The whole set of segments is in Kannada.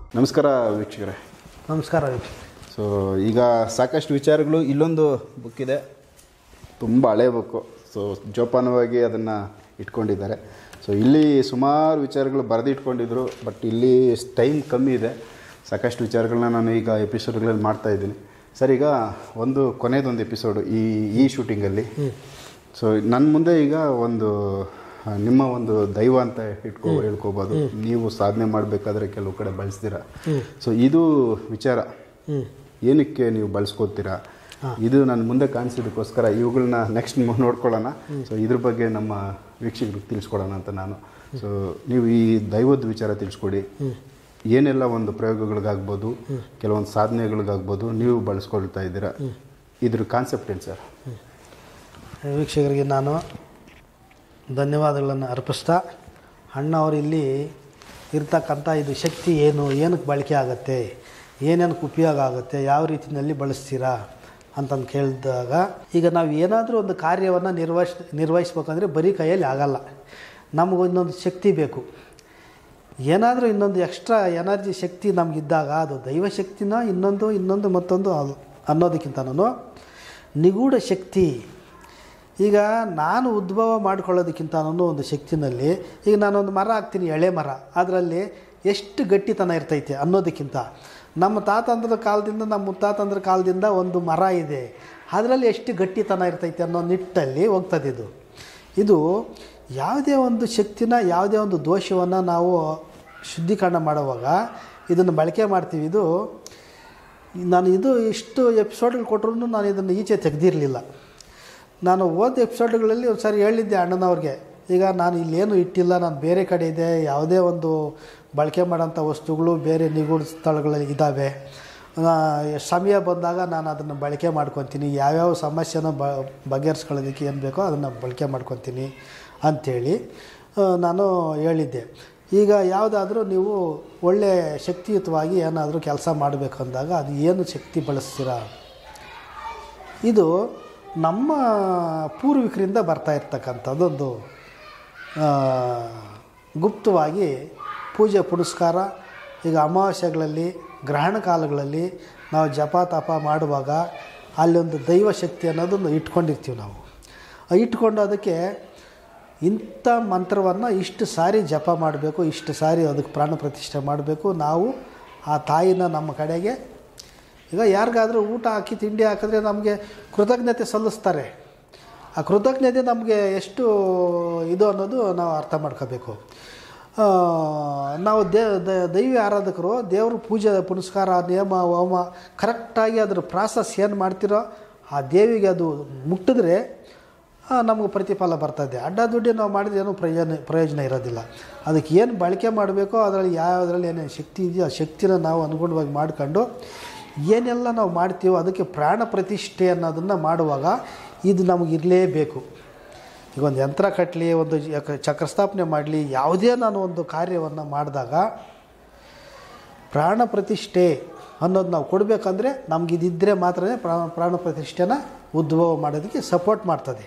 ನಮಸ್ಕಾರ ವೀಕ್ಷಕರೇ ನಮಸ್ಕಾರ ವೀಕ್ಷಕ ಸೊ ಈಗ ಸಾಕಷ್ಟು ವಿಚಾರಗಳು ಇಲ್ಲೊಂದು ಬುಕ್ ಇದೆ ತುಂಬ ಹಳೆ ಬುಕ್ಕು ಸೊ ಜೋಪಾನವಾಗಿ ಅದನ್ನು ಇಟ್ಕೊಂಡಿದ್ದಾರೆ ಸೊ ಇಲ್ಲಿ ಸುಮಾರು ವಿಚಾರಗಳು ಬರೆದಿಟ್ಕೊಂಡಿದ್ರು ಬಟ್ ಇಲ್ಲಿ ಟೈಮ್ ಕಮ್ಮಿ ಇದೆ ಸಾಕಷ್ಟು ವಿಚಾರಗಳನ್ನ ನಾನು ಈಗ ಎಪಿಸೋಡ್ಗಳಲ್ಲಿ ಮಾಡ್ತಾ ಇದ್ದೀನಿ ಸರ್ ಈಗ ಒಂದು ಕೊನೆಯದೊಂದು ಎಪಿಸೋಡು ಈ ಈ ಶೂಟಿಂಗಲ್ಲಿ ಸೊ ನನ್ನ ಮುಂದೆ ಈಗ ಒಂದು ಆ, ನಿಮ್ಮ ಒಂದು ದೈವ ಅಂತ ಇಟ್ಕೋ ಹೇಳ್ಕೋಬೋದು ನೀವು ಸಾಧನೆ ಮಾಡಬೇಕಾದ್ರೆ ಕೆಲವು ಕಡೆ ಬಳಸ್ತೀರಾ ಸೊ ಇದು ವಿಚಾರ ಏನಕ್ಕೆ ನೀವು ಬಳಸ್ಕೋತೀರಾ ಇದು ನನ್ನ ಮುಂದೆ ಕಾಣಿಸಿದಕ್ಕೋಸ್ಕರ ಇವುಗಳನ್ನ ನೆಕ್ಸ್ಟ್ ನೋಡ್ಕೊಳ್ಳೋಣ ಸೊ ಇದ್ರ ಬಗ್ಗೆ ನಮ್ಮ ವೀಕ್ಷಕರಿಗೆ ತಿಳಿಸ್ಕೊಡೋಣ ಅಂತ ನಾನು ಸೊ ನೀವು ಈ ದೈವದ ವಿಚಾರ ತಿಳಿಸ್ಕೊಡಿ ಏನೆಲ್ಲ ಒಂದು ಪ್ರಯೋಗಗಳಿಗಾಗ್ಬೋದು ಕೆಲವೊಂದು ಸಾಧನೆಗಳಿಗಾಗ್ಬೋದು ನೀವು ಬಳಸ್ಕೊಳ್ತಾ ಇದ್ದೀರಾ ಇದ್ರ ಕಾನ್ಸೆಪ್ಟ್ ಏನು ಸರ್ ವೀಕ್ಷಕರಿಗೆ ನಾನು ಧನ್ಯವಾದಗಳನ್ನು ಅರ್ಪಿಸ್ತಾ ಅಣ್ಣವರು ಇಲ್ಲಿ ಇರ್ತಕ್ಕಂಥ ಇದು ಶಕ್ತಿ ಏನು ಏನಕ್ಕೆ ಬಳಕೆ ಆಗುತ್ತೆ ಏನೇನಕ್ಕೆ ಉಪಯೋಗ ಆಗುತ್ತೆ ಯಾವ ರೀತಿಯಲ್ಲಿ ಬಳಸ್ತೀರಾ ಅಂತಂದು ಕೇಳಿದಾಗ ಈಗ ನಾವು ಏನಾದರೂ ಒಂದು ಕಾರ್ಯವನ್ನು ನಿರ್ವಹಿಸ್ ನಿರ್ವಹಿಸ್ಬೇಕಂದ್ರೆ ಬರೀ ಕೈಯಲ್ಲಿ ಆಗಲ್ಲ ನಮಗೂ ಇನ್ನೊಂದು ಶಕ್ತಿ ಬೇಕು ಏನಾದರೂ ಇನ್ನೊಂದು ಎಕ್ಸ್ಟ್ರಾ ಎನರ್ಜಿ ಶಕ್ತಿ ನಮಗಿದ್ದಾಗ ಅದು ದೈವಶಕ್ತಿನ ಇನ್ನೊಂದು ಇನ್ನೊಂದು ಮತ್ತೊಂದು ಅದು ಅನ್ನೋದಕ್ಕಿಂತನೂ ನಿಗೂಢ ಶಕ್ತಿ ಈಗ ನಾನು ಉದ್ಭವ ಮಾಡ್ಕೊಳ್ಳೋದಕ್ಕಿಂತನೂ ಒಂದು ಶಕ್ತಿನಲ್ಲಿ ಈಗ ನಾನೊಂದು ಮರ ಹಾಕ್ತೀನಿ ಎಳೆ ಮರ ಅದರಲ್ಲಿ ಎಷ್ಟು ಗಟ್ಟಿತನ ಇರ್ತೈತೆ ಅನ್ನೋದಕ್ಕಿಂತ ನಮ್ಮ ತಾತಂದ್ರ ಕಾಲದಿಂದ ನಮ್ಮ ಮುತ್ತಾತಂದ್ರ ಕಾಲದಿಂದ ಒಂದು ಮರ ಇದೆ ಅದರಲ್ಲಿ ಎಷ್ಟು ಗಟ್ಟಿತನ ಇರ್ತೈತೆ ಅನ್ನೋ ನಿಟ್ಟಲ್ಲಿ ಹೋಗ್ತದೆ ಇದು ಇದು ಯಾವುದೇ ಒಂದು ಶಕ್ತಿನ ಯಾವುದೇ ಒಂದು ದೋಷವನ್ನು ನಾವು ಶುದ್ಧೀಕರಣ ಮಾಡುವಾಗ ಇದನ್ನು ಬಳಕೆ ಮಾಡ್ತೀವಿ ಇದು ನಾನು ಇದು ಇಷ್ಟು ಎಪಿಸೋಡ್ಗಳು ಕೊಟ್ಟರು ನಾನು ಇದನ್ನು ಈಚೆ ತೆಗೆದಿರಲಿಲ್ಲ ನಾನು ಓದ ಎಪಿಸೋಡ್ಗಳಲ್ಲಿ ಒಂದು ಸಾರಿ ಹೇಳಿದ್ದೆ ಅಣ್ಣನವ್ರಿಗೆ ಈಗ ನಾನು ಇಲ್ಲೇನು ಇಟ್ಟಿಲ್ಲ ನಾನು ಬೇರೆ ಕಡೆ ಇದೆ ಯಾವುದೇ ಒಂದು ಬಳಕೆ ಮಾಡೋಂಥ ವಸ್ತುಗಳು ಬೇರೆ ನಿಗೂಢ ಸ್ಥಳಗಳಲ್ಲಿ ಇದ್ದಾವೆ ಆ, ಸಮಯ ಬಂದಾಗ ನಾನು ಅದನ್ನು ಬಳಕೆ ಮಾಡ್ಕೊತೀನಿ ಯಾವ್ಯಾವ ಸಮಸ್ಯೆನ ಬ ಬಗೆಹರಿಸ್ಕೊಳ್ಳೋದಕ್ಕೆ ಏನು ಬೇಕೋ ಅದನ್ನು ಬಳಕೆ ಮಾಡ್ಕೊತೀನಿ ಅಂಥೇಳಿ ಆ, ನಾನು ಹೇಳಿದ್ದೆ ಈಗ ಯಾವುದಾದ್ರೂ ನೀವು ಒಳ್ಳೆ ಶಕ್ತಿಯುತವಾಗಿ ಏನಾದರೂ ಕೆಲಸ ಮಾಡಬೇಕು ಅಂದಾಗ ಅದು ಏನು ಶಕ್ತಿ ಬಳಸ್ತೀರಾ ಇದು ನಮ್ಮ ಪೂರ್ವಿಕರಿಂದ ಬರ್ತಾ ಇರ್ತಕ್ಕಂಥದ್ದೊಂದು ಆ, ಗುಪ್ತವಾಗಿ ಪೂಜೆ ಪುನಸ್ಕಾರ ಈಗ ಅಮಾವಾಸ್ಯೆಗಳಲ್ಲಿ ಗ್ರಹಣ ಕಾಲಗಳಲ್ಲಿ ನಾವು ಜಪ ತಪ ಮಾಡುವಾಗ ಅಲ್ಲೊಂದು ದೈವ ಶಕ್ತಿ ಅನ್ನೋದನ್ನು ಇಟ್ಕೊಂಡಿರ್ತೀವಿ ನಾವು ಆ ಇಟ್ಕೊಂಡು ಅದಕ್ಕೆ ಇಂಥ ಮಂತ್ರವನ್ನು ಇಷ್ಟು ಸಾರಿ ಜಪ ಮಾಡಬೇಕು ಇಷ್ಟು ಸಾರಿ ಅದಕ್ಕೆ ಪ್ರಾಣ ಪ್ರತಿಷ್ಠೆ ಮಾಡಬೇಕು ನಾವು ಆ ತಾಯಿನ ನಮ್ಮ ಕಡೆಗೆ ಈಗ ಯಾರಿಗಾದರೂ ಊಟ ಹಾಕಿ ತಿಂಡಿ ಹಾಕಿದ್ರೆ ನಮಗೆ ಕೃತಜ್ಞತೆ ಸಲ್ಲಿಸ್ತಾರೆ ಆ ಕೃತಜ್ಞತೆ ನಮಗೆ ಎಷ್ಟು ಇದು ಅನ್ನೋದು ನಾವು ಅರ್ಥ ಮಾಡ್ಕೋಬೇಕು ಆ, ನಾವು ದೇ ದ- ದೈವಿ ಆರಾಧಕರು ದೇವ್ರ ಪೂಜೆ ಪುನಸ್ಕಾರ ನಿಯಮ ಹೋಮ ಕರೆಕ್ಟಾಗಿ ಅದ್ರ ಪ್ರಾಸೆಸ್ ಏನು ಮಾಡ್ತಿರೋ ಆ ದೇವಿಗೆ ಅದು ಮುಟ್ಟಿದ್ರೆ ಆ, ನಮಗೆ ಪ್ರತಿಫಲ ಬರ್ತದೆ ಅಡ್ಡ ದುಡ್ಡಿ ನಾವು ಮಾಡಿದ್ರೆ ಏನೂ ಪ್ರಯೋಜನ ಪ್ರಯೋಜನ ಇರೋದಿಲ್ಲ ಅದಕ್ಕೆ ಏನು ಬಳಕೆ ಮಾಡಬೇಕೋ ಅದರಲ್ಲಿ ಯಾವುದರಲ್ಲಿ ಏನೇನು ಶಕ್ತಿ ಇದೆಯೋ ಆ ಶಕ್ತಿನ ನಾವು ಅನುಗುಣವಾಗಿ ಮಾಡ್ಕೊಂಡು ಏನೆಲ್ಲ ನಾವು ಮಾಡ್ತೀವೋ ಅದಕ್ಕೆ ಪ್ರಾಣ ಪ್ರತಿಷ್ಠೆ ಅನ್ನೋದನ್ನು ಮಾಡುವಾಗ ಇದು ನಮಗೆ ಇರಲೇಬೇಕು ಈಗ ಒಂದು ಯಂತ್ರ ಕಟ್ಟಲಿ ಒಂದು ಯಕ- ಚಕ್ರಸ್ಥಾಪನೆ ಮಾಡಲಿ ಯಾವುದೇ ನಾನು ಒಂದು ಕಾರ್ಯವನ್ನು ಮಾಡಿದಾಗ ಪ್ರಾಣ ಪ್ರತಿಷ್ಠೆ ಅನ್ನೋದು ನಾವು ಕೊಡಬೇಕಂದ್ರೆ ನಮ್ಗೆ ಇದಿದ್ದರೆ ಮಾತ್ರ ಪ್ರಾಣ ಪ್ರಾಣ ಪ್ರತಿಷ್ಠೆನ ಉದ್ಭವ ಮಾಡೋದಕ್ಕೆ ಸಪೋರ್ಟ್ ಮಾಡ್ತದೆ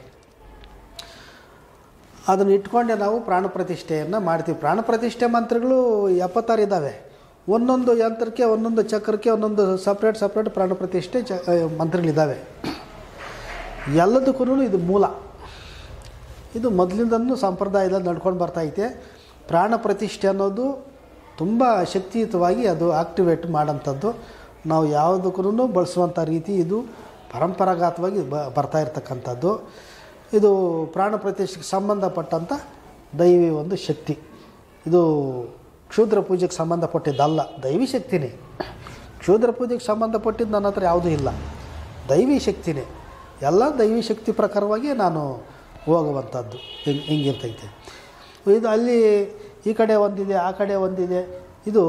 ಅದನ್ನು ಇಟ್ಕೊಂಡೆ ನಾವು ಪ್ರಾಣ ಪ್ರತಿಷ್ಠೆಯನ್ನು ಮಾಡ್ತೀವಿ ಪ್ರಾಣ ಪ್ರತಿಷ್ಠೆ ಮಂತ್ರಗಳು ಎಪ್ಪತ್ತಾರು ಇದ್ದಾವೆ ಒಂದೊಂದು ಯಂತ್ರಕ್ಕೆ ಒಂದೊಂದು ಚಕ್ರಕ್ಕೆ ಒಂದೊಂದು ಸಪ್ರೇಟ್ ಸಪ್ರೇಟ್ ಪ್ರಾಣ ಪ್ರತಿಷ್ಠೆ ಚ ಆ, ಮಂತ್ರಗಳಿದ್ದಾವೆ ಎಲ್ಲದಕ್ಕೂ ಇದು ಮೂಲ ಇದು ಮೊದಲಿಂದನೂ ಸಂಪ್ರದಾಯದಲ್ಲಿ ನಡ್ಕೊಂಡು ಬರ್ತೈತೆ ಪ್ರಾಣ ಪ್ರತಿಷ್ಠೆ ಅನ್ನೋದು ತುಂಬ ಶಕ್ತಿಯುತವಾಗಿ ಅದು ಆಕ್ಟಿವೇಟ್ ಮಾಡೋಂಥದ್ದು ನಾವು ಯಾವುದಕ್ಕೂ ಬಳಸುವಂಥ ರೀತಿ ಇದು ಪರಂಪರಾಗತವಾಗಿ ಬ ಬರ್ತಾ ಇರ್ತಕ್ಕಂಥದ್ದು ಇದು ಪ್ರಾಣ ಪ್ರತಿಷ್ಠೆಗೆ ಸಂಬಂಧಪಟ್ಟಂಥ ದೈವಿ ಒಂದು ಶಕ್ತಿ ಇದು ಕ್ಷುದ್ರ ಪೂಜೆಗೆ ಸಂಬಂಧಪಟ್ಟಿದ್ದಲ್ಲ ದೈವಿ ಶಕ್ತಿನೇ ಕ್ಷುದ್ರ ಪೂಜೆಗೆ ಸಂಬಂಧಪಟ್ಟಿದ್ದು ನನ್ನ ಹತ್ರ ಯಾವುದೂ ಇಲ್ಲ ದೈವಿ ಶಕ್ತಿನೇ ಎಲ್ಲ ದೈವಿ ಶಕ್ತಿ ಪ್ರಕಾರವಾಗಿ ನಾನು ಹೋಗುವಂಥದ್ದು ಹಿಂಗೆ ಹಿಂಗಿರ್ತೈತೆ ಇದು ಅಲ್ಲಿ ಈ ಕಡೆ ಒಂದಿದೆ ಆ ಕಡೆ ಒಂದಿದೆ ಇದು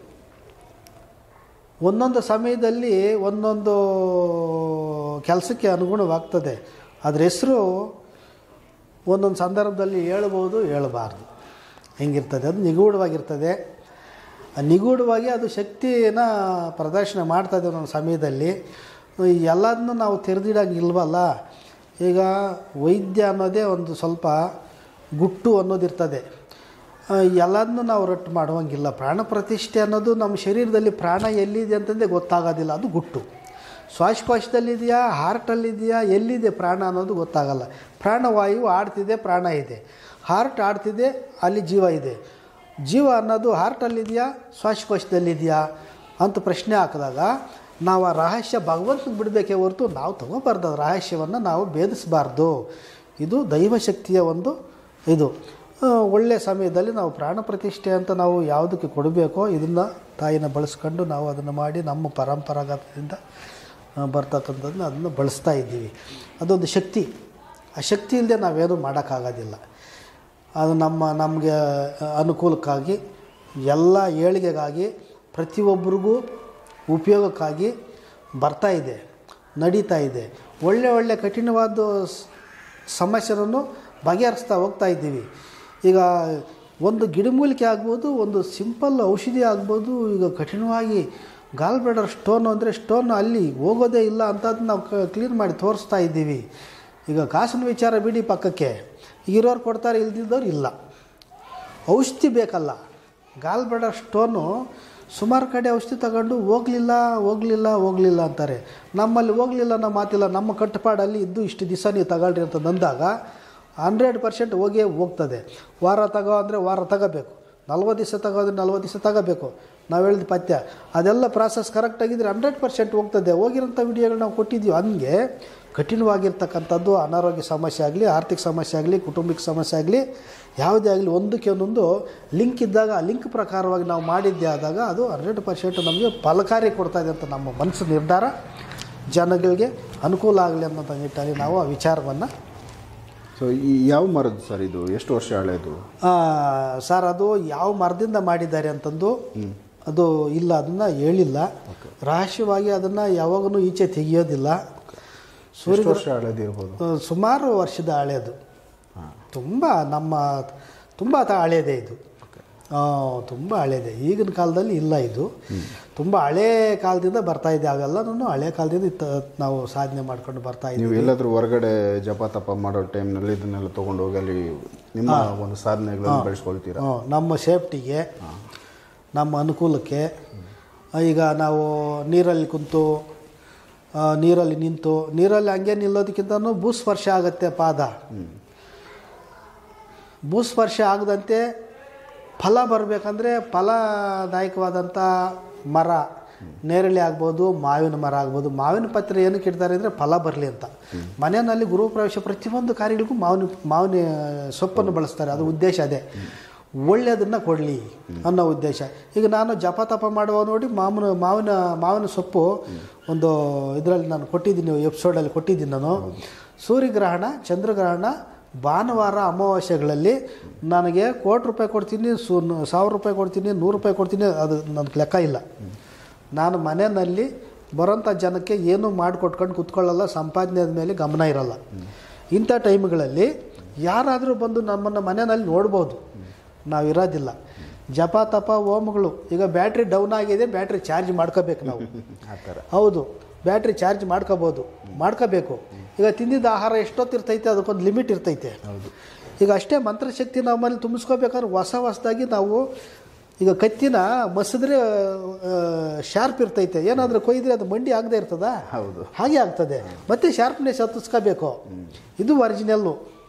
ಒಂದೊಂದು ಸಮಯದಲ್ಲಿ ಒಂದೊಂದು ಕೆಲಸಕ್ಕೆ ಅನುಗುಣವಾಗ್ತದೆ ಅದ್ರ ಹೆಸರು ಒಂದೊಂದು ಸಂದರ್ಭದಲ್ಲಿ ಹೇಳ್ಬೋದು ಹೇಳಬಾರ್ದು ಹೆಂಗಿರ್ತದೆ ಅದು ನಿಗೂಢವಾಗಿರ್ತದೆ ಆ ನಿಗೂಢವಾಗಿ ಅದು ಶಕ್ತಿನ ಪ್ರದರ್ಶನ ಮಾಡ್ತದೆ ಒಂದೊಂದು ಸಮಯದಲ್ಲಿ ಎಲ್ಲದನ್ನೂ ನಾವು ತೆರೆದಿಡಂಗಿಲ್ವಲ್ಲ ಈಗ ವೈದ್ಯ ಅನ್ನೋದೇ ಒಂದು ಸ್ವಲ್ಪ ಗುಟ್ಟು ಅನ್ನೋದಿರ್ತದೆ ಆ, ಎಲ್ಲದನ್ನು ನಾವು ರಟ್ಟು ಮಾಡುವಂಗಿಲ್ಲ ಪ್ರಾಣ ಪ್ರತಿಷ್ಠೆ ಅನ್ನೋದು ನಮ್ಮ ಶರೀರದಲ್ಲಿ ಪ್ರಾಣ ಎಲ್ಲಿದೆ ಅಂತಂದೇ ಗೊತ್ತಾಗೋದಿಲ್ಲ ಅದು ಗುಟ್ಟು ಶ್ವಾಸಕೋಶದಲ್ಲಿದೆಯಾ ಹಾರ್ಟಲ್ಲಿದೆಯಾ ಎಲ್ಲಿದೆ ಪ್ರಾಣ ಅನ್ನೋದು ಗೊತ್ತಾಗಲ್ಲ ಪ್ರಾಣವಾಯು ಆಡ್ತಿದೆ ಪ್ರಾಣ ಇದೆ ಹಾರ್ಟ್ ಆಡ್ತಿದೆ ಅಲ್ಲಿ ಜೀವ ಇದೆ ಜೀವ ಅನ್ನೋದು ಹಾರ್ಟಲ್ಲಿದೆಯಾ ಶ್ವಾಸಕೋಶದಲ್ಲಿದೆಯಾ ಅಂತ ಪ್ರಶ್ನೆ ಹಾಕಿದಾಗ ನಾವು ಆ ರಹಸ್ಯ ಭಗವಂತನಿಗೆ ಬಿಡಬೇಕೇ ಹೊರತು ನಾವು ತಗೋಬಾರ್ದು ಆ ರಹಸ್ಯವನ್ನು ನಾವು ಭೇದಿಸಬಾರ್ದು ಇದು ದೈವಶಕ್ತಿಯ ಒಂದು ಇದು ಆ, ಒಳ್ಳೆಯ ಸಮಯದಲ್ಲಿ ನಾವು ಪ್ರಾಣ ಪ್ರತಿಷ್ಠೆ ಅಂತ ನಾವು ಯಾವುದಕ್ಕೆ ಕೊಡಬೇಕೋ ಇದನ್ನು ತಾಯಿನ ಬಳಸ್ಕೊಂಡು ನಾವು ಅದನ್ನು ಮಾಡಿ ನಮ್ಮ ಪರಂಪರಾಗತದಿಂದ ಆ, ಬರ್ತಕ್ಕಂಥದ್ದನ್ನ ಅದನ್ನು ಬಳಸ್ತಾ ಇದ್ದೀವಿ ಅದೊಂದು ಶಕ್ತಿ ಆ ಶಕ್ತಿ ಇಲ್ಲದೆ ನಾವೇನು ಮಾಡೋಕ್ಕಾಗೋದಿಲ್ಲ ಅದು ನಮ್ಮ ನಮಗೆ ಅನುಕೂಲಕ್ಕಾಗಿ ಎಲ್ಲ ಏಳಿಗೆಗಾಗಿ ಪ್ರತಿಯೊಬ್ಬರಿಗೂ ಉಪಯೋಗಕ್ಕಾಗಿ ಬರ್ತಾ ಇದೆ ನಡೀತಾ ಇದೆ ಒಳ್ಳೆ ಒಳ್ಳೆ ಕಠಿಣವಾದ ಸ್- ಸಮಸ್ಯೆಯನ್ನು ಬಗೆಹರಿಸ್ತಾ ಹೋಗ್ತಾ ಇದ್ದೀವಿ ಈಗ ಒಂದು ಗಿಡಮೂಲಿಕೆ ಆಗ್ಬೋದು ಒಂದು ಸಿಂಪಲ್ ಔಷಧಿ ಆಗ್ಬೋದು ಈಗ ಕಠಿಣವಾಗಿ ಗಾಲ್ ಬ್ಲಾಡರ್ ಸ್ಟೋನ್ ಅಂದರೆ ಸ್ಟೋನ್ ಅಲ್ಲಿ ಹೋಗೋದೇ ಇಲ್ಲ ಅಂತದ್ದು ನಾವು ಕ್ಲೀನ್ ಮಾಡಿ ತೋರಿಸ್ತಾ ಇದ್ದೀವಿ ಈಗ ಕಾಸಿನ ವಿಚಾರ ಬಿಡಿ ಪಕ್ಕಕ್ಕೆ ಇರೋರು ಕೊಡ್ತಾರೆ ಇಲ್ದಿದ್ದವ್ರು ಇಲ್ಲ ಔಷಧಿ ಬೇಕಲ್ಲ ಗಾಲ್ ಬ್ಲಾಡರ್ ಸ್ಟೋನು ಸುಮಾರು ಕಡೆ ಔಷಧಿ ತಗೊಂಡು ಹೋಗಲಿಲ್ಲ ಹೋಗಲಿಲ್ಲ ಹೋಗಲಿಲ್ಲ ಅಂತಾರೆ ನಮ್ಮಲ್ಲಿ ಹೋಗಲಿಲ್ಲ ನಮ್ಮ ಮಾತಿಲ್ಲ ನಮ್ಮ ಕಟ್ಟುಪಾಡಲ್ಲಿ ಇದ್ದು ಇಷ್ಟು ದಿವಸ ನೀವು ತಗೊಳ್ರಿ ಅಂತ ನಂದಾಗ ಹಂಡ್ರೆಡ್ ಪರ್ಸೆಂಟ್ ಹೋಗೇ ಹೋಗ್ತದೆ ವಾರ ತಗೋ ಅಂದರೆ ವಾರ ತಗೋಬೇಕು ನಲ್ವತ್ತು ದಿವಸ ತಗೋದ್ರೆ ನಲ್ವತ್ತು ದಿವಸ ತಗೋಬೇಕು ನಾವು ಹೇಳಿದ ಪಥ್ಯ ಅದೆಲ್ಲ ಪ್ರಾಸೆಸ್ ಕರೆಕ್ಟಾಗಿದ್ದರೆ ಹಂಡ್ರೆಡ್ ಪರ್ಸೆಂಟ್ ಹೋಗ್ತದೆ ಹೋಗಿರೋಂಥ ವಿಡಿಯೋಗಳು ನಾವು ಕೊಟ್ಟಿದ್ದೀವಿ ಹಂಗೆ ಕಠಿಣವಾಗಿರ್ತಕ್ಕಂಥದ್ದು ಅನಾರೋಗ್ಯ ಸಮಸ್ಯೆ ಆಗಲಿ ಆರ್ಥಿಕ ಸಮಸ್ಯೆ ಆಗಲಿ ಕುಟುಂಬಿಕ ಸಮಸ್ಯೆ ಆಗಲಿ ಯಾವುದೇ ಆಗಲಿ ಒಂದಕ್ಕೆ ಒಂದೊಂದು ಲಿಂಕ್ ಇದ್ದಾಗ ಆ ಲಿಂಕ್ ಪ್ರಕಾರವಾಗಿ ನಾವು ಮಾಡಿದ್ದೇ ಆದಾಗ ಅದು ಹಂಡ್ರೆಡ್ ಪರ್ಸೆಂಟ್ ನಮಗೆ ಫಲಕಾರಿ ಕೊಡ್ತಾ ಇದೆ ಅಂತ ನಮ್ಮ ಮನಸ್ಸು ನಿರ್ಧಾರ ಜನಗಳಿಗೆ ಅನುಕೂಲ ಆಗಲಿ ಅನ್ನೋಂಥ ನಿಟ್ಟಲ್ಲಿ ನಾವು ಆ ವಿಚಾರವನ್ನು ಸೊ ಈ ಯಾವ ಮರದ್ದು ಸರ್ ಇದು ಎಷ್ಟು ವರ್ಷ ಹಳೆಯದು ಸರ್ ಅದು ಯಾವ ಮರದಿಂದ ಮಾಡಿದ್ದಾರೆ ಅಂತಂದು ಅದು ಇಲ್ಲ ಅದನ್ನು ಹೇಳಿಲ್ಲ ರಹಸ್ಯವಾಗಿ ಅದನ್ನು ಯಾವಾಗೂ ಈಚೆ ತೆಗಿಯೋದಿಲ್ಲ ಸೂರ್ಯ ಎಷ್ಟು ವರ್ಷ ಹಳೆಯದು ಇರ್ಬೋದು ಆ, ಸುಮಾರು ವರ್ಷದ ಹಳೆಯದು ತುಂಬ ನಮ್ಮ ತುಂಬ ತ ಹಳೆಯದೇ ಇದು ಆ, ತುಂಬ ಹಳೆಯದೇ ಈಗಿನ ಕಾಲದಲ್ಲಿ ಇಲ್ಲ ಇದು ತುಂಬ ಹಳೇ ಕಾಲದಿಂದ ಬರ್ತಾ ಇದೆ ಅವೆಲ್ಲನೂ ಹಳೆ ಕಾಲದಿಂದ ಇತ್ತ ನಾವು ಸಾಧನೆ ಮಾಡ್ಕೊಂಡು ಬರ್ತಾ ಇದ್ದೀವಿ ನೀವು ಎಲ್ಲಾದ್ರೂ ಹೊರಗಡೆ ಜಪ ತಪ ಮಾಡೋ ಟೈಮ್ನಲ್ಲಿ ಇದನ್ನೆಲ್ಲ ತೊಗೊಂಡು ಹೋಗಿ ಅಲ್ಲಿ ನಿಮ್ಮ ಒಂದು ಸಾಧನೆಗಳನ್ನು ಬೆಳೆಸ್ಕೊಳ್ತೀರಾ ಹ್ಮ್, ನಮ್ಮ ಸೇಫ್ಟಿಗೆ ನಮ್ಮ ಅನುಕೂಲಕ್ಕೆ ಈಗ ನಾವು ನೀರಲ್ಲಿ ಕುಂತು ಆ, ನೀರಲ್ಲಿ ನಿಂತು ನೀರಲ್ಲಿ ಹಂಗೆ ನಿಲ್ಲೋದಕ್ಕಿಂತನೂ ಭೂಸ್ಪರ್ಶ ಆಗುತ್ತೆ ಪಾದ ಭೂಸ್ಪರ್ಶ ಆಗದಂತೆ ಫಲ ಬರಬೇಕಂದ್ರೆ ಫಲದಾಯಕವಾದಂಥ ಮರ ನೇರಳೆ ಆಗ್ಬೋದು ಮಾವಿನ ಮರ ಆಗ್ಬೋದು ಮಾವಿನ ಪತ್ರ ಏನಕ್ಕೆ ಇಡ್ತಾರೆ ಅಂದರೆ ಫಲ ಬರಲಿ ಅಂತ ಮನೆಯಲ್ಲಿ ಗೃಹಪ್ರವೇಶ ಪ್ರತಿಯೊಂದು ಕಾರ್ಯಗಳಿಗೂ ಮಾವಿನ ಮಾವಿನ ಸೊಪ್ಪನ್ನು ಬಳಸ್ತಾರೆ ಅದು ಉದ್ದೇಶ ಅದೇ ಒಳ್ಳೆಯದನ್ನು ಕೊಡಲಿ ಅನ್ನೋ ಉದ್ದೇಶ ಈಗ ನಾನು ಜಪ ತಪ ಮಾಡುವ ನೋಡಿ ಮಾವಿನ ಮಾವಿನ ಮಾವಿನ ಸೊಪ್ಪು ಒಂದು ಇದರಲ್ಲಿ ನಾನು ಕೊಟ್ಟಿದ್ದೀನಿ ಎಪಿಸೋಡಲ್ಲಿ ಕೊಟ್ಟಿದ್ದೀನಿ ನಾನು ಸೂರ್ಯಗ್ರಹಣ ಚಂದ್ರಗ್ರಹಣ ಭಾನುವಾರ ಅಮಾವಾಸ್ಯೆಗಳಲ್ಲಿ ನನಗೆ ಕೋಟಿ ರೂಪಾಯಿ ಕೊಡ್ತೀನಿ ಸು ಸಾವಿರ ರೂಪಾಯಿ ಕೊಡ್ತೀನಿ ನೂರು ರೂಪಾಯಿ ಕೊಡ್ತೀನಿ ಅದು ನನಗೆ ಲೆಕ್ಕ ಇಲ್ಲ ನಾನು ಮನೆಯಲ್ಲಿ ಬರೋಂಥ ಜನಕ್ಕೆ ಏನೂ ಮಾಡಿಕೊಟ್ಕೊಂಡು ಕುತ್ಕೊಳ್ಳಲ್ಲ ಸಂಪಾದನೆ ಮೇಲೆ ಗಮನ ಇರಲ್ಲ ಇಂಥ ಟೈಮ್ಗಳಲ್ಲಿ ಯಾರಾದರೂ ಬಂದು ನಮ್ಮನ್ನು ಮನೆಯಲ್ಲಿ ನೋಡ್ಬೋದು ನಾವು ಇರೋದಿಲ್ಲ ಜಪ ತಪ ಹೋಮಗಳು ಈಗ ಬ್ಯಾಟ್ರಿ ಡೌನ್ ಆಗಿದೆ ಬ್ಯಾಟ್ರಿ ಚಾರ್ಜ್ ಮಾಡ್ಕೋಬೇಕು ನಾವು ಆ ಥರ ಹೌದು ಬ್ಯಾಟ್ರಿ ಚಾರ್ಜ್ ಮಾಡ್ಕೋಬೋದು ಮಾಡ್ಕೋಬೇಕು ಈಗ ತಿಂದಿದ್ದ ಆಹಾರ ಎಷ್ಟೊತ್ತು ಇರ್ತೈತೆ ಅದಕ್ಕೊಂದು ಲಿಮಿಟ್ ಇರ್ತೈತೆ ಹೌದು ಈಗ ಅಷ್ಟೇ ಮಂತ್ರಶಕ್ತಿ ನಮ್ಮಲ್ಲಿ ತುಂಬಿಸ್ಕೋಬೇಕಾದ್ರೆ ಹೊಸ ಹೊಸದಾಗಿ ನಾವು ಈಗ ಕತ್ತಿನ ಮಸಿದ್ರೆ ಶಾರ್ಪ್ ಇರ್ತೈತೆ ಏನಾದರೂ ಕೊಯ್ದ್ರೆ ಅದು ಮಂಡಿ ಆಗದೆ ಇರ್ತದ ಹೌದು ಹಾಗೆ ಆಗ್ತದೆ ಮತ್ತೆ ಶಾರ್ಪ್ನೆಸ್ ಹತ್ತಿಸ್ಕೋಬೇಕು ಇದು ಒರಿಜಿನಲ್ಲು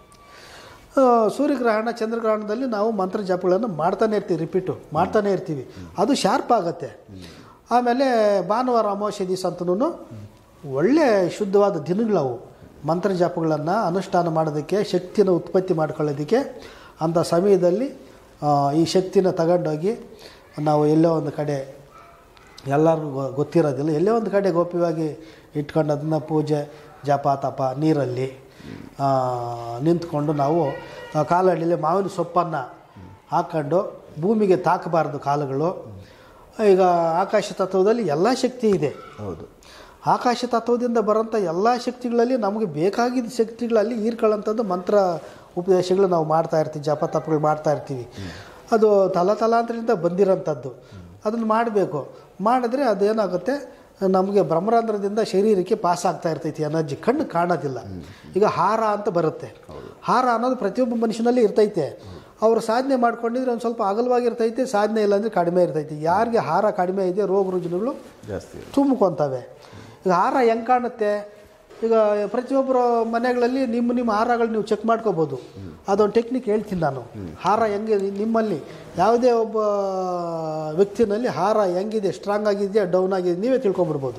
ಆ, ಸೂರ್ಯಗ್ರಹಣ ಚಂದ್ರಗ್ರಹಣದಲ್ಲಿ ನಾವು ಮಂತ್ರ ಜಪಗಳನ್ನು ಮಾಡ್ತಾನೆ ಇರ್ತೀವಿ ರಿಪೀಟು ಮಾಡ್ತಾನೆ ಇರ್ತೀವಿ ಅದು ಶಾರ್ಪ್ ಆಗುತ್ತೆ ಆಮೇಲೆ ಭಾನುವಾರ ಅಮಾವಾಸ್ಯೆ ದಿವಸ ಅಂತನೂ ಒಳ್ಳೆ ಶುದ್ಧವಾದ ದಿನಗಳವು ಮಂತ್ರ ಜಪಗಳನ್ನು ಅನುಷ್ಠಾನ ಮಾಡೋದಕ್ಕೆ ಶಕ್ತಿನ ಉತ್ಪತ್ತಿ ಮಾಡ್ಕೊಳ್ಳೋದಕ್ಕೆ ಅಂಥ ಸಮಯದಲ್ಲಿ ಆ, ಈ ಶಕ್ತಿನ ತಗೊಂಡೋಗಿ ನಾವು ಎಲ್ಲೋ ಒಂದು ಕಡೆ ಎಲ್ಲರಿಗೂ ಗೊ- ಗೊತ್ತಿರೋದಿಲ್ಲ ಎಲ್ಲೇ ಒಂದು ಕಡೆ ಗೋಪ್ಯವಾಗಿ ಇಟ್ಕೊಂಡು ಅದನ್ನ ಪೂಜೆ ಜಪ ತಪ ನೀರಲ್ಲಿ ಆ, ನಿಂತ್ಕೊಂಡು ನಾವು ಆ, ಕಾಲಡಿಯಲ್ಲಿ ಮಾವಿನ ಸೊಪ್ಪನ್ನು ಹಾಕ್ಕೊಂಡು ಭೂಮಿಗೆ ತಾಕಬಾರ್ದು ಕಾಲುಗಳು ಈಗ ಆಕಾಶ ತತ್ವದಲ್ಲಿ ಎಲ್ಲ ಶಕ್ತಿ ಇದೆ ಹೌದು ಆಕಾಶ ತತ್ವದಿಂದ ಬರೋಂಥ ಎಲ್ಲ ಶಕ್ತಿಗಳಲ್ಲಿ ನಮಗೆ ಬೇಕಾಗಿದ್ದ ಶಕ್ತಿಗಳಲ್ಲಿ ಹೀರ್ಕೊಳ್ಳೋಂಥದ್ದು ಮಂತ್ರ ಉಪದೇಶಗಳು ನಾವು ಮಾಡ್ತಾ ಇರ್ತೀವಿ ಜಪ ತಪಗಳು ಮಾಡ್ತಾ ಇರ್ತೀವಿ ಅದು ತಲ ತಲಾಂತರದಿಂದ ಬಂದಿರೋಂಥದ್ದು ಅದನ್ನು ಮಾಡಬೇಕು ಮಾಡಿದ್ರೆ ಅದೇನಾಗುತ್ತೆ ನಮಗೆ ಬ್ರಹ್ಮರಂಧ್ರದಿಂದ ಶರೀರಕ್ಕೆ ಪಾಸ್ ಆಗ್ತಾ ಇರ್ತೈತಿ ಎನರ್ಜಿ ಕಣ್ಣು ಕಾಣೋದಿಲ್ಲ ಈಗ ಹಾರ ಅಂತ ಬರುತ್ತೆ ಹಾರ ಅನ್ನೋದು ಪ್ರತಿಯೊಬ್ಬ ಮನುಷ್ಯನಲ್ಲಿ ಇರ್ತೈತೆ ಅವರು ಸಾಧನೆ ಮಾಡ್ಕೊಂಡಿದ್ರೆ ಒಂದು ಸ್ವಲ್ಪ ಅಗಲವಾಗಿರ್ತೈತೆ ಸಾಧನೆ ಇಲ್ಲಾಂದರೆ ಕಡಿಮೆ ಇರ್ತೈತೆ ಯಾರಿಗೆ ಹಾರ ಕಡಿಮೆ ಇದೆ ರೋಗ ರುಜಿನಗಳು ಜಾಸ್ತಿ ತುಂಬ್ಕೊತವೆ ಈಗ ಹಾರ ಹೆಂಗೆ ಕಾಣುತ್ತೆ ಈಗ ಪ್ರತಿಯೊಬ್ಬರ ಮನೆಗಳಲ್ಲಿ ನಿಮ್ಮ ನಿಮ್ಮ ಹಾರಗಳು ನೀವು ಚೆಕ್ ಮಾಡ್ಕೋಬೋದು ಅದೊಂದು ಟೆಕ್ನಿಕ್ ಹೇಳ್ತೀನಿ ನಾನು ಹಾರ ಹೆಂಗೆ ನಿಮ್ಮಲ್ಲಿ ಯಾವುದೇ ಒಬ್ಬ ವ್ಯಕ್ತಿನಲ್ಲಿ ಹಾರ ಹೆಂಗಿದೆ ಸ್ಟ್ರಾಂಗ್ ಆಗಿದೆಯಾ ಡೌನ್ ಆಗಿದೆ ನೀವೇ ತಿಳ್ಕೊಬಿಡ್ಬೋದು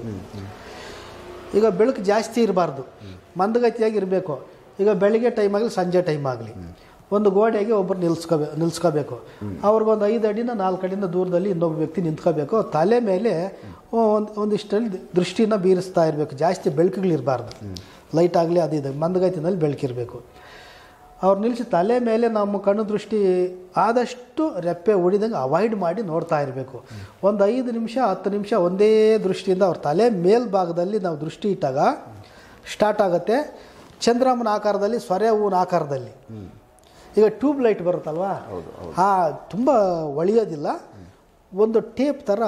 ಈಗ ಬೆಳಕು ಜಾಸ್ತಿ ಇರಬಾರ್ದು ಮಂದಗತಿಯಾಗಿ ಇರಬೇಕು ಈಗ ಬೆಳಿಗ್ಗೆ ಟೈಮ್ ಆಗಲಿ ಸಂಜೆ ಟೈಮ್ ಆಗಲಿ ಒಂದು ಗೋಡೆಗೆ ಒಬ್ಬರು ನಿಲ್ಸ್ಕೋಬೇ ನಿಲ್ಸ್ಕೋಬೇಕು ಅವ್ರಿಗೊಂದು ಐದು ಅಡಿನ ನಾಲ್ಕು ಅಡಿನ ದೂರದಲ್ಲಿ ಇನ್ನೊಬ್ಬ ವ್ಯಕ್ತಿ ನಿಂತ್ಕೋಬೇಕು ತಲೆ ಮೇಲೆ ಒಂದು ಒಂದಿಷ್ಟಲ್ಲಿ ದೃಷ್ಟಿನ ಬೀರಿಸ್ತಾ ಇರಬೇಕು ಜಾಸ್ತಿ ಬೆಳಕುಗಳಿರಬಾರ್ದು ಲೈಟ್ ಆಗಲಿ ಅದು ಇದು ಮಂದಗತಿನಲ್ಲಿ ಬೆಳಕಿರಬೇಕು ಅವ್ರು ನಿಲ್ಲಿಸಿ ತಲೆ ಮೇಲೆ ನಮ್ಮ ಕಣ್ಣು ದೃಷ್ಟಿ ಆದಷ್ಟು ರೆಪ್ಪೆ ಹೊಡಿದಂಗೆ ಅವಾಯ್ಡ್ ಮಾಡಿ ನೋಡ್ತಾ ಇರಬೇಕು ಒಂದು ಐದು ನಿಮಿಷ ಹತ್ತು ನಿಮಿಷ ಒಂದೇ ದೃಷ್ಟಿಯಿಂದ ಅವ್ರ ತಲೆ ಮೇಲ್ಭಾಗದಲ್ಲಿ ನಾವು ದೃಷ್ಟಿ ಇಟ್ಟಾಗ ಸ್ಟಾರ್ಟ್ ಆಗುತ್ತೆ ಚಂದ್ರಮ್ಮನ ಆಕಾರದಲ್ಲಿ ಸೊರೆ ಹೂವಿನ ಆಕಾರದಲ್ಲಿ ಈಗ ಟ್ಯೂಬ್ ಲೈಟ್ ಬರುತ್ತಲ್ವಾ ಹಾ ತುಂಬ ಒಳೆಯೋದಿಲ್ಲ ಒಂದು ಟೇಪ್ ಥರ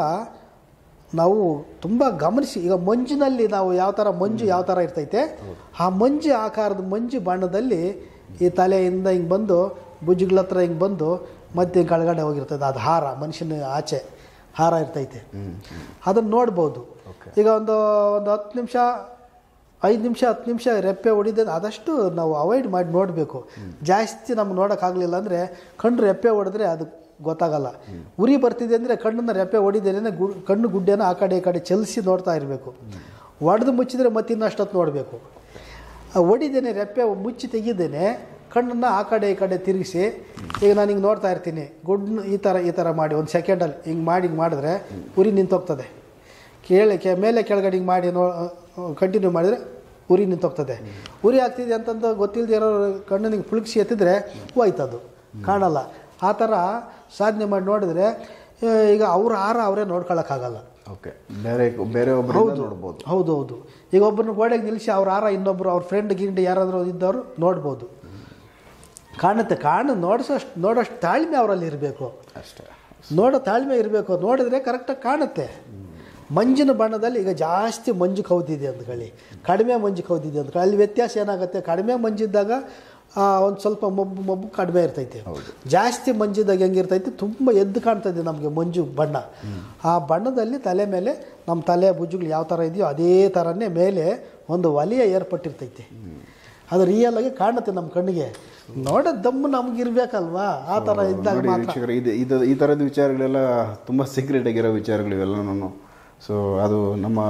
ನಾವು ತುಂಬ ಗಮನಿಸಿ ಈಗ ಮಂಜಿನಲ್ಲಿ ನಾವು ಯಾವ ಥರ ಮಂಜು ಯಾವ ಥರ ಇರ್ತೈತೆ ಆ ಮಂಜು ಆಕಾರದ ಮಂಜು ಬಣ್ಣದಲ್ಲಿ ಈ ತಲೆಯಿಂದ ಹಿಂಗೆ ಬಂದು ಭುಜಗಳ ಹತ್ರ ಹಿಂಗೆ ಬಂದು ಮತ್ತೆ ಕೆಳಗಡೆ ಹೋಗಿರ್ತದೆ ಅದು ಹಾರ ಮನುಷ್ಯನ ಆಚೆ ಹಾರ ಇರ್ತೈತೆ ಅದನ್ನು ನೋಡ್ಬೋದು ಈಗ ಒಂದು ಒಂದು ಹತ್ತು ನಿಮಿಷ ಐದು ನಿಮಿಷ ಹತ್ತು ನಿಮಿಷ ರೆಪ್ಪೆ ಹೊಡಿದೆ ಆದಷ್ಟು ನಾವು ಅವಾಯ್ಡ್ ಮಾಡಿ ನೋಡಬೇಕು ಜಾಸ್ತಿ ನಮ್ಗೆ ನೋಡೋಕ್ಕಾಗಲಿಲ್ಲ ಅಂದರೆ ಕಣ್ಣು ರೆಪ್ಪೆ ಹೊಡೆದ್ರೆ ಅದು ಗೊತ್ತಾಗಲ್ಲ ಉರಿ ಬರ್ತಿದೆ ಅಂದರೆ ಕಣ್ಣನ್ನು ರೆಪ್ಪೆ ಹೊಡಿದೇನೆ ಗು ಕಣ್ಣು ಗುಡ್ಡೆನ ಆ ಕಡೆ ಈ ಕಡೆ ಚಲಿಸಿ ನೋಡ್ತಾ ಇರಬೇಕು ಒಡೆದು ಮುಚ್ಚಿದ್ರೆ ಮತ್ತೆ ಇನ್ನಷ್ಟೊತ್ತು ನೋಡಬೇಕು ಹೊಡಿದೇನೆ ರೆಪ್ಪೆ ಮುಚ್ಚಿ ತೆಗಿದೇನೆ ಕಣ್ಣನ್ನು ಆ ಕಡೆ ಈ ಕಡೆ ತಿರುಗಿಸಿ ಈಗ ನಾನು ಹಿಂಗೆ ನೋಡ್ತಾ ಇರ್ತೀನಿ ಗುಡ್ ಈ ಥರ ಈ ಥರ ಮಾಡಿ ಒಂದು ಸೆಕೆಂಡಲ್ಲಿ ಹಿಂಗೆ ಮಾಡಿ ಹಿಂಗೆ ಮಾಡಿದ್ರೆ ಉರಿ ನಿಂತೋಗ್ತದೆ ಕೇಳಿ ಕೆ ಮೇಲೆ ಕೆಳಗಡೆ ಹಿಂಗೆ ಮಾಡಿ ನೋ ಕಂಟಿನ್ಯೂ ಮಾಡಿದರೆ ಉರಿ ನಿಂತೋಗ್ತದೆ ಉರಿ ಆಗ್ತಿದೆ ಅಂತಂದು ಗೊತ್ತಿಲ್ಲದೆ ಇರೋ ಕಣ್ಣು ಹಿಂಗೆ ಪುಳುಕ್ಸಿ ಎತ್ತಿದ್ರೆ ಹೋಯ್ತದು ಕಾಣಲ್ಲ ಆ ಥರ ಸಾಧನೆ ಮಾಡಿ ನೋಡಿದ್ರೆ ಆ, ಈಗ ಅವ್ರ ಆಹಾರ ಅವರೇ ನೋಡ್ಕೊಳ್ಳೋಕ್ಕಾಗಲ್ಲ ಓಕೆ ಬೇರೆ ಬೇರೆ ಒಬ್ಬರಿಂದ ನೋಡ್ಬೋದು ಹೌದು ಹೌದು ಈಗ ಒಬ್ಬರನ್ನ ಗೋಡೆಗೆ ನಿಲ್ಲಿಸಿ ಅವ್ರ ಆರ ಇನ್ನೊಬ್ಬರು ಅವ್ರ ಫ್ರೆಂಡ್ ಗಿಂಡ್ ಯಾರಾದರೂ ಇದ್ದವರು ನೋಡ್ಬೋದು ಕಾಣುತ್ತೆ ಕಾಣು ನೋಡಿಸೋಷ್ಟು ನೋಡೋಷ್ಟು ತಾಳ್ಮೆ ಅವರಲ್ಲಿ ಇರಬೇಕು ಅಷ್ಟೇ ನೋಡೋ ತಾಳ್ಮೆ ಇರಬೇಕು ನೋಡಿದ್ರೆ ಕರೆಕ್ಟಾಗಿ ಕಾಣುತ್ತೆ ಮಂಜಿನ ಬಣ್ಣದಲ್ಲಿ ಈಗ ಜಾಸ್ತಿ ಮಂಜು ಕೌದಿದೆ ಅಂದ್ಕೊಳ್ಳಿ ಕಡಿಮೆ ಮಂಜು ಕೌದಿದೆ ಅಂದ್ಕೊಳ್ಳಿ ಅಲ್ಲಿ ವ್ಯತ್ಯಾಸ ಏನಾಗುತ್ತೆ ಕಡಿಮೆ ಮಂಜಿದ್ದಾಗ ಒಂದು ಸ್ವಲ್ಪ ಮಬ್ಬು ಮಬ್ಬು ಕಡಿಮೆ ಇರ್ತೈತೆ ಜಾಸ್ತಿ ಮಂಜಿದಾಗ ಹೆಂಗಿರ್ತೈತೆ ತುಂಬ ಎದ್ದು ಕಾಣ್ತದೆ ನಮಗೆ ಮಂಜು ಬಣ್ಣ ಆ ಬಣ್ಣದಲ್ಲಿ ತಲೆ ಮೇಲೆ ನಮ್ಮ ತಲೆ ಭುಜಗಳು ಯಾವ ಥರ ಇದೆಯೋ ಅದೇ ಥರನೇ ಮೇಲೆ ಒಂದು ವಲಯ ಏರ್ಪಟ್ಟಿರ್ತೈತೆ ಅದು ರಿಯಲ್ ಆಗಿ ಕಾಣುತ್ತೆ ನಮ್ಮ ಕಣ್ಣಿಗೆ ನೋಡೋ ದಮ್ಮು ನಮಗಿರ್ಬೇಕಲ್ವಾ ಆ ಥರ ಇದ್ದಾಗ ನೋಡಿ ಮಾತ್ರ ವೀಕ್ಷಕರೇ ಇದು ಇದು ಈ ಥರದ ವಿಚಾರಗಳೆಲ್ಲ ತುಂಬ ಸೀಕ್ರೆಟ್ ಆಗಿರೋ ವಿಚಾರಗಳು ಇವೆಲ್ಲನೂ ಸೊ ಅದು ನಮ್ಮ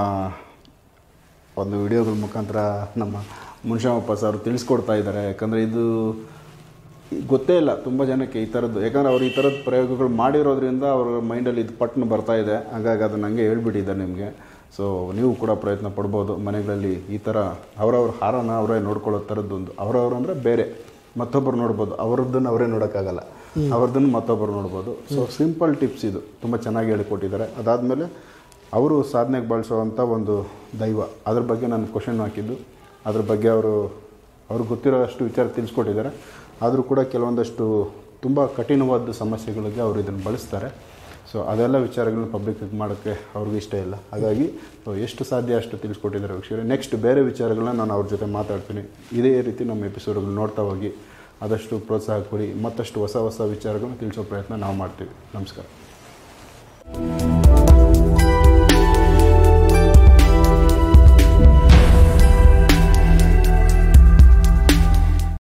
ಒಂದು ವಿಡಿಯೋಗಳ ಮುಖಾಂತರ ನಮ್ಮ ಮುನ್ಷಾಮಪ್ಪ ಸರ್ ತಿಳಿಸ್ಕೊಡ್ತಾ ಇದ್ದಾರೆ ಯಾಕಂದರೆ ಇದು ಗೊತ್ತೇ ಇಲ್ಲ ತುಂಬ ಜನಕ್ಕೆ ಈ ಥರದ್ದು ಯಾಕಂದರೆ ಅವ್ರು ಈ ಥರದ ಪ್ರಯೋಗಗಳು ಮಾಡಿರೋದ್ರಿಂದ ಅವ್ರ ಮೈಂಡಲ್ಲಿ ಇದು ಪಟ್ನ ಬರ್ತಾ ಇದೆ ಹಾಗಾಗಿ ಅದನ್ನ ಹಂಗೆ ಹೇಳ್ಬಿಟ್ಟಿದ್ದಾರೆ ನಿಮಗೆ ಸೊ ನೀವು ಕೂಡ ಪ್ರಯತ್ನ ಪಡ್ಬೋದು ಮನೆಗಳಲ್ಲಿ ಈ ಥರ ಅವರವ್ರ ಹಾರನ ಅವರೇ ನೋಡ್ಕೊಳ್ಳೋ ಥರದ್ದೊಂದು ಅವರವ್ರು ಅಂದರೆ ಬೇರೆ ಮತ್ತೊಬ್ಬರು ನೋಡ್ಬೋದು ಅವ್ರದ್ದನ್ನು ಅವರೇ ನೋಡೋಕ್ಕಾಗಲ್ಲ ಅವ್ರದ್ದನ್ನು ಮತ್ತೊಬ್ಬರು ನೋಡ್ಬೋದು ಸೊ ಸಿಂಪಲ್ ಟಿಪ್ಸ್ ಇದು ತುಂಬ ಚೆನ್ನಾಗಿ ಹೇಳಿಕೊಟ್ಟಿದ್ದಾರೆ ಅದಾದಮೇಲೆ ಅವರು ಸಾಧನೆಗೆ ಬಳಸುವಂಥ ಒಂದು ದೈವ ಅದ್ರ ಬಗ್ಗೆ ನಾನು ಕ್ವಶನ್ ಹಾಕಿದ್ದು ಅದ್ರ ಬಗ್ಗೆ ಅವರು ಅವ್ರಿಗೆ ಗೊತ್ತಿರೋಷ್ಟು ವಿಚಾರ ತಿಳಿಸ್ಕೊಟ್ಟಿದ್ದಾರೆ ಆದರೂ ಕೂಡ ಕೆಲವೊಂದಷ್ಟು ತುಂಬ ಕಠಿಣವಾದ ಸಮಸ್ಯೆಗಳಿಗೆ ಅವರು ಇದನ್ನು ಬಳಸ್ತಾರೆ ಸೊ ಅದೆಲ್ಲ ವಿಚಾರಗಳನ್ನ ಪಬ್ಲಿಕ್ ಮಾಡೋಕ್ಕೆ ಅವ್ರಿಗೆ ಇಷ್ಟ ಇಲ್ಲ ಹಾಗಾಗಿ ಸೊ ಎಷ್ಟು ಸಾಧ್ಯ ಅಷ್ಟು ತಿಳಿಸ್ಕೊಟ್ಟಿದ್ದಾರೆ ವೀಕ್ಷಕರೇ ನೆಕ್ಸ್ಟ್ ಬೇರೆ ವಿಚಾರಗಳನ್ನ ನಾನು ಅವ್ರ ಜೊತೆ ಮಾತಾಡ್ತೀನಿ ಇದೇ ರೀತಿ ನಮ್ಮ ಎಪಿಸೋಡ್ಗಳು ನೋಡ್ತಾ ಹೋಗಿ ಆದಷ್ಟು ಪ್ರೋತ್ಸಾಹ ಕೊಡಿ ಮತ್ತಷ್ಟು ಹೊಸ ಹೊಸ ವಿಚಾರಗಳನ್ನ ತಿಳಿಸೋ ಪ್ರಯತ್ನ ನಾವು ಮಾಡ್ತೀವಿ ನಮಸ್ಕಾರ